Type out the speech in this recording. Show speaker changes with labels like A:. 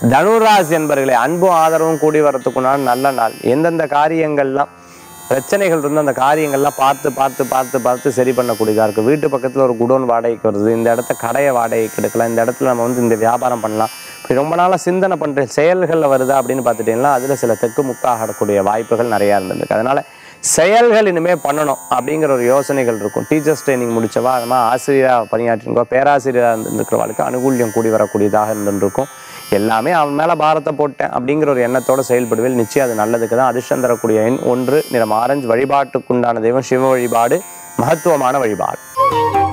A: தனுராசி என்பர்களே அன்பும் ஆதரவும் கூடி வரத்துக்குண்டான நல்ல நாள் எந்தெந்த காரியங்கள்லாம் பிரச்சனைகள் இருந்து அந்த காரியங்கள்லாம் பார்த்து பார்த்து பார்த்து பார்த்து சரி பண்ணக்கூடியதாக இருக்குது வீட்டு பக்கத்தில் ஒரு குடோன் வாடகைக்கு வருது இந்த இடத்த கடையை வாடகைக்கு எடுக்கலாம் இந்த இடத்துல நம்ம வந்து இந்த வியாபாரம் பண்ணலாம் இப்படி ரொம்ப நாளாக சிந்தனை பண்ணுற செயல்களில் வருதா அப்படின்னு பார்த்துட்டிங்கன்னா அதில் சில தெக்கு முக்காகக்கூடிய வாய்ப்புகள் நிறையா இருந்திருக்கு அதனால் செயல்கள் இனிமேல் பண்ணணும் அப்படிங்கிற ஒரு யோசனைகள் இருக்கும் டீச்சர்ஸ் ட்ரைனிங் முடிச்சவா அது மாதிரி ஆசிரியராக பணியாற்றிருக்கோம் பேராசிரியராக இருந்திருக்கிறவளுக்கு அனுகூல்யம் கூடி வரக்கூடியதாக இருந்திருக்கும் எல்லாமே அவன் மேலே பாரத்தை போட்டேன் அப்படிங்கிற ஒரு எண்ணத்தோட செயல்படுவேல் நிச்சயம் அது நல்லதுக்கு தான் அதிர்ஷ்டம் தரக்கூடிய எண் ஒன்று நிறம் ஆரஞ்சு வழிபாட்டுக்குண்டான தெய்வம் சிவ வழிபாடு மகத்துவமான வழிபாடு